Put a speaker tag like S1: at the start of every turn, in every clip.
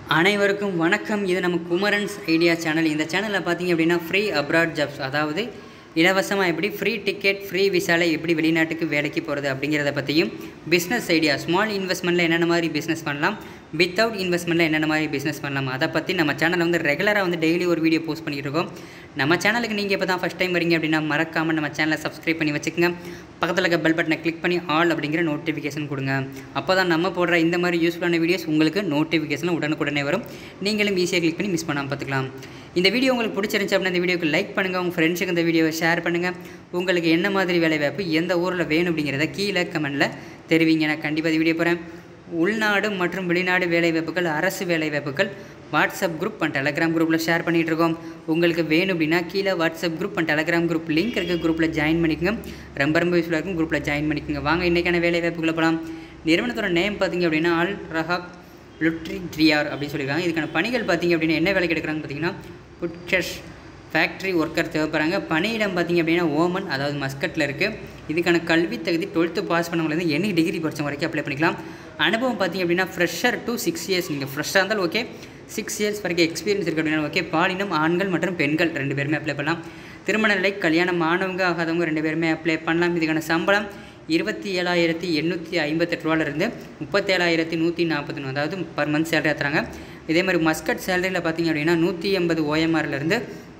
S1: அனைவருக்கும் வணக்கம் இது நம்ம குமரன்ஸ் ஐடியா சேனல் இந்த சேனலில் பார்த்தீங்க அப்படின்னா ஃப்ரீ அப்ராட் ஜாப்ஸ் அதாவது இலவசமாக எப்படி ஃப்ரீ டிக்கெட் ஃப்ரீ விசால எப்படி வெளிநாட்டுக்கு வேலைக்கு போகிறது அப்படிங்கிறத பற்றியும் பிஸ்னஸ் ஐடியா ஸ்மால் இன்வெஸ்ட்மெண்ட்டில் என்னென்ன மாதிரி பிஸ்னஸ் பண்ணலாம் வித்தவுட் இன்வெஸ்ட்மெண்ட்டில் என்னென்ன மாதிரி பிஸ்னஸ் பண்ணலாம் அதை பற்றி நம்ம சேனலில் வந்து ரெகுலராக வந்து டெய்லி ஒரு வீடியோ போஸ்ட் பண்ணிட்டு இருக்கோம் நம்ம சேனலுக்கு நீங்கள் இப்போ தான் ஃபஸ்ட் டைம் வரீங்க அப்படின்னா மறக்காமல் நம்ம சேனலை சப்ஸ்கிரைப் பண்ணி வச்சுக்கோங்க பக்கத்தில் இருக்க பெல் பட்டனை கிளிக் பண்ணி ஆல் அப்படிங்கிற நோட்டிஃபிகேஷன் கொடுங்க அப்போ தான் நம்ம போடுற இந்த மாதிரி யூஸ்ஃபுல்லான வீடியோஸ் உங்களுக்கு நோட்டிஃபிகேஷன் உடனுக்குடனே வரும் நீங்களும் ஈஸியாக கிளிக் பண்ணி மிஸ் பண்ணாமல் பார்த்துக்கலாம் இந்த வீடியோ உங்களுக்கு பிடிச்சிருந்துச்சு அப்படின்னா இந்த வீடியோக்கு லைக் பண்ணுங்கள் உங்கள் ஃப்ரெண்ட்ஸுக்கு இந்த வீடியோவை ஷேர் பண்ணுங்கள் உங்களுக்கு என்ன மாதிரி வேலைவாய்ப்பு எந்த ஊரில் வேணும் அப்படிங்கிறத கீழே கமெண்ட்டில் தெரிவிங்க நான் கண்டிப்பாக இந்த வீடியோ போகிறேன் உள்நாடு மற்றும் வெளிநாடு வேலைவாய்ப்புகள் அரசு வேலைவாய்ப்புகள் வாட்ஸ்அப் குரூப் அண்ட் டெலகிராம் குரூப்பில் ஷேர் பண்ணிகிட்டு இருக்கோம் உங்களுக்கு வேணும் அப்படின்னா கீழே WhatsApp group and Telegram group link இருக்க குரூப்பில் ஜாயின் பண்ணிக்கோங்க ரொம்ப ரொம்ப யூஸ்ஃபுல்லாக இருக்கும் குரூப்பில் ஜாயின் பண்ணிக்கோங்க வாங்க இன்றைக்கான வேலைவாய்ப்புகளை போகலாம் நிறுவனத்தோட நேம் பார்த்தீங்க அப்படின்னா அல் ரஹாக் லுட்ரி ட்ரியார் அப்படின்னு சொல்லியிருக்காங்க இதுக்கான பணிகள் பார்த்தீங்க அப்படின்னா என்ன வேலைக்கு எடுக்கிறாங்க பார்த்தீங்கன்னா புட்கஷ் ஃபேக்ட்ரி ஒர்க்கர் தேவைப்படுறாங்க பணியிடம் பார்த்தீங்க அப்படின்னா ஓமன் அதாவது மஸ்கட்டில் இருக்குது இதுக்கான கல்வி தகுதி டுவெல்த்து பாஸ் பண்ணவங்களேருந்து எனி டிகிரி படித்த வரைக்கும் அப்ளை பண்ணிக்கலாம் அனுபவம் பார்த்தீங்க அப்படின்னா ஃப்ரெஷர் டு சிக்ஸ் இயர்ஸ் நீங்கள் ஃப்ரெஷ்ஷாக இருந்தாலும் ஓகே சிக்ஸ் இயர்ஸ் வரைக்கும் எக்ஸ்பீரியன்ஸ் இருக்குது அப்படின்னா ஓகே பாலினம் ஆண்கள் மற்றும் பெண்கள் ரெண்டு பேருமே அப்ளை பண்ணலாம் திருமண நிலை கல்யாணம் ஆனவங்க ஆகாதவங்க ரெண்டு பேருமே அப்ளை பண்ணலாம் இதுக்கான சம்பளம் இருபத்தி ஏழாயிரத்தி எண்ணூற்றி ஐம்பத்தெட்டு ரூபாலேருந்து முப்பத்தேழாயிரத்தி நூற்றி நாற்பத்தி அதாவது பர் மந்த் சேலரி ஏற்றுறாங்க இதே மாதிரி மஸ்கட் சேலரியில் பார்த்தீங்க அப்படின்னா நூற்றி எண்பது ஓஎம்ஆர்லேருந்து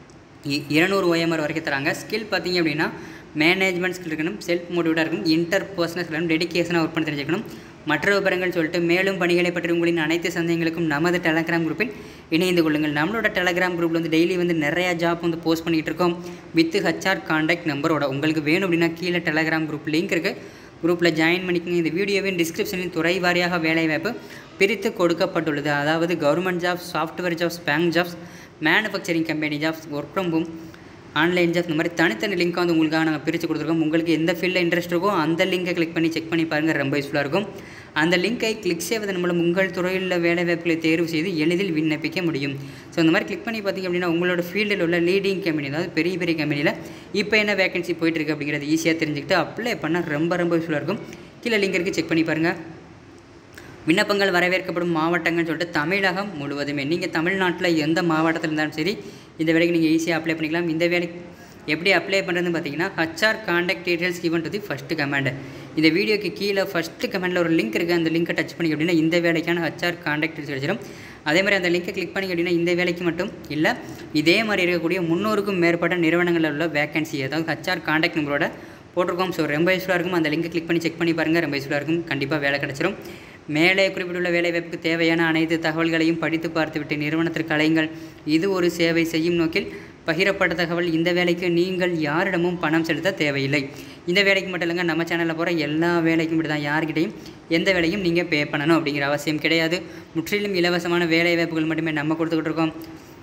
S1: இருநூறு ஓஎம்ஆர் வரைக்கும் தராங்க ஸ்கில் பார்த்தீங்க அப்படின்னா மேனேஜ்மெண்ட் ஸ்கில் இருக்கணும் செல்ஃப் மோட்டிவேட்டாக இருக்கணும் இன்டர் பர்சனல் இருக்கணும் டெடிக்கேஷனாக ஒர்க் பண்ணி தெரிஞ்சுக்கணும் மற்ற விவரங்கள் சொல்லிட்டு மேலும் பணிகளை பற்றி உங்களின் அனைத்து சந்தேகங்களுக்கும் நமது டெலகிராம் குரூப்பில் இணைந்து கொள்ளுங்கள் நம்மளோட டெலகிராம் குரூப்பில் வந்து டெய்லி வந்து நிறையா ஜாப் வந்து போஸ்ட் பண்ணிகிட்டு இருக்கோம் வித் ஹச்ஆர் காண்டாக்ட் நம்பரோட உங்களுக்கு வேணும் அப்படின்னா கீழே டெலகிராம் குரூப் லிங்க் இருக்குது குரூப்பில் ஜாயின் பண்ணிக்கோங்க இந்த வீடியோவின் டிஸ்கிரிப்ஷனில் துறை வாரியாக வேலைவாய்ப்பு பிரித்து கொடுக்கப்பட்டுள்ளது அதாவது government jobs software jobs bank jobs manufacturing company jobs work from home online jobs இந்த மாதிரி தனித்தனி லிங்க் வந்து உங்களுக்காக நாங்கள் பிரித்து கொடுத்துருக்கோம் உங்களுக்கு எந்த ஃபீல்டில் இன்ட்ரெஸ்ட் இருக்கோ அந்த லிங்கை கிளிக் பண்ணி செக் பண்ணி பாருங்கள் ரொம்ப யூஸ்ஃபுல்லாக இருக்கும் அந்த லிங்கை கிளிக் செய்வதன் மூலம் உங்கள் துறையில் வேலைவாய்ப்புகளை தேர்வு செய்து எளிதில் விண்ணப்பிக்க முடியும் ஸோ இந்த மாதிரி கிளிக் பண்ணி பார்த்தீங்க அப்படின்னா உங்களோட ஃபீல்டில் உள்ள லீடிங் கம்பெனி அதாவது பெரிய பெரிய கம்பெனியில் இப்போ என்ன வேகன்சி போயிட்டுருக்கு அப்படிங்கிறது ஈஸியாக தெரிஞ்சுக்கிட்டு அப்ளை பண்ண ரொம்ப ரொம்ப யூஸ்ஃபுல்லாக இருக்கும் கீழே லிங்க் இருக்குது செக் பண்ணி பாருங்கள் விண்ணப்பங்கள் வரவேற்கப்படும் மாவட்டங்கள்னு சொல்லிட்டு தமிழகம் முழுவதுமே நீங்கள் தமிழ்நாட்டில் எந்த மாவட்டத்தில் இருந்தாலும் சரி இந்த வேலைக்கு நீங்கள் ஈஸியாக அப்ளை பண்ணிக்கலாம் இந்த வேலைக்கு எப்படி அப்ளை பண்ணுறதுன்னு பார்த்தீங்கன்னா HR contact details given to the first comment இந்த வீடியோக்கு கீழே ஃபஸ்ட்டு கமெண்டில் ஒரு லிங்க் இருக்குது அந்த லிங்க்கை டச் பண்ணி அப்படின்னா இந்த வேலைக்கான ஹச்ஆர் காண்டாக்ட் டீட்டெயில்ஸ் கிடைச்சிடும் அதே மாதிரி அந்த லிங்கை கிளிக் பண்ணி அப்படின்னா இந்த வேலைக்கு மட்டும் இல்லை இதே மாதிரி இருக்கக்கூடிய முந்நூறுக்கும் மேற்பட்ட நிறுவனங்களில் உள்ள வேகன்சி அதாவது ஹச்ஆர் காண்டாக்ட் நம்பரோட போட்டிருக்கோம் ஸோ ரொம்ப யூஸ்ஃபுல்லாக இருக்கும் அந்த லிங்கை கிளிக் பண்ணி செக் பண்ணி பாருங்கள் ரொம்ப யூஸ்ஃபுல்லாக இருக்கும் கண்டிப்பாக வேலை கிடச்சிரும் மேலே குறிப்பிட்டுள்ள வேலைவாய்ப்புக்கு தேவையான அனைத்து தகவல்களையும் படித்து பார்த்துவிட்டு நிறுவனத்திற்கு அலையுங்கள் இது ஒரு சேவை செய்யும் நோக்கில் பகிரப்பட்ட தகவல் இந்த வேலைக்கு நீங்கள் யாரிடமும் பணம் செலுத்த தேவையில்லை இந்த வேலைக்கு மட்டும் இல்லைங்க நம்ம சேனலில் போகிற எல்லா வேலைக்கும் இப்படி தான் யார்கிட்டையும் எந்த வேலையும் நீங்கள் பே பண்ணணும் அப்படிங்கிற அவசியம் கிடையாது முற்றிலும் இலவசமான வேலை வாய்ப்புகள் மட்டுமே நம்ம கொடுத்துக்கிட்டு இருக்கோம்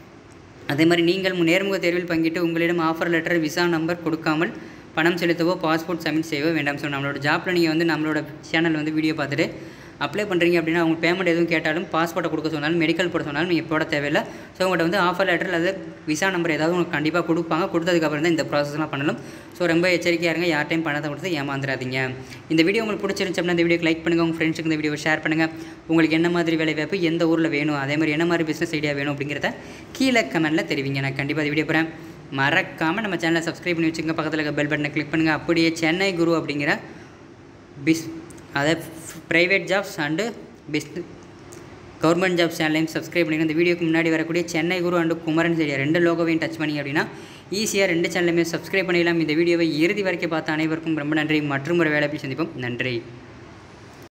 S1: அதே மாதிரி நீங்கள் நேர்முக தேர்வில் பங்கிட்டு உங்களிடம் ஆஃபர் லெட்டர் விசா நம்பர் கொடுக்காமல் பணம் செலுத்தவோ பாஸ்போர்ட் சப்மிட் செய்யவோ வேண்டாம் ஸோ நம்மளோட ஜாப்பில் நீங்கள் வந்து நம்மளோட சேனல் வந்து வீடியோ பார்த்துட்டு அப்ளை பண்ணுறீங்க அப்படின்னா அவங்க பேமெண்ட் எதுவும் கேட்டாலும் பாஸ்போர்ட்டை கொடுக்க சொன்னாலும் மெடிக்கல் போட சொன்னாலும் நீங்கள் போட தேவையில்லை ஸோ உங்கள்கிட்ட வந்து ஆஃபர் லெட்டர் அல்லது விசா நம்பர் ஏதாவது உங்களுக்கு கண்டிப்பாக கொடுப்பாங்க கொடுத்ததுக்கப்புறம் தான் இந்த ப்ராசஸ்லாம் பண்ணணும் ஸோ ரொம்ப எச்சரிக்கையாக இருங்க யார் டைம் பணத்தை கொடுத்து ஏமாந்துடாதீங்க இந்த வீடியோ உங்களுக்கு பிடிச்சிருந்துச்சு அப்படின்னா இந்த வீடியோக்கு லைக் பண்ணுங்கள் உங்கள் ஃப்ரெண்ட்ஸுக்கு இந்த வீடியோ ஷேர் பண்ணுங்கள் உங்களுக்கு என்ன மாதிரி வேலை வாய்ப்பு எந்த ஊரில் வேணும் அதே மாதிரி என்ன மாதிரி பிஸ்னஸ் ஐடியா வேணும் அப்படிங்கிறத கீழே கமெண்ட்டில் தெரிவிங்க நான் கண்டிப்பாக இந்த வீடியோ போகிறேன் மறக்காமல் நம்ம சேனலை சப்ஸ்கிரைப் பண்ணி வச்சுங்க பக்கத்தில் இருக்க பெல் பட்டனை கிளிக் பண்ணுங்கள் அப்படியே சென்னை குரு அப்படிங்கிற பிஸ் அதை private jobs and business government job சேனலையும் சப்ஸ்கிரைப் பண்ணிங்க இந்த வீடியோக்கு முன்னாடி வரக்கூடிய சென்னை குரு அண்டு குமரன் சரியா ரெண்டு லோகோவையும் டச் பண்ணி அப்படின்னா ஈஸியாக ரெண்டு சேனலுமே சப்ஸ்கிரைப் பண்ணிடலாம் இந்த வீடியோவை இறுதி வரைக்கும் பார்த்த அனைவருக்கும் ரொம்ப நன்றி மற்றும் ஒரு வேலை சந்திப்போம் நன்றி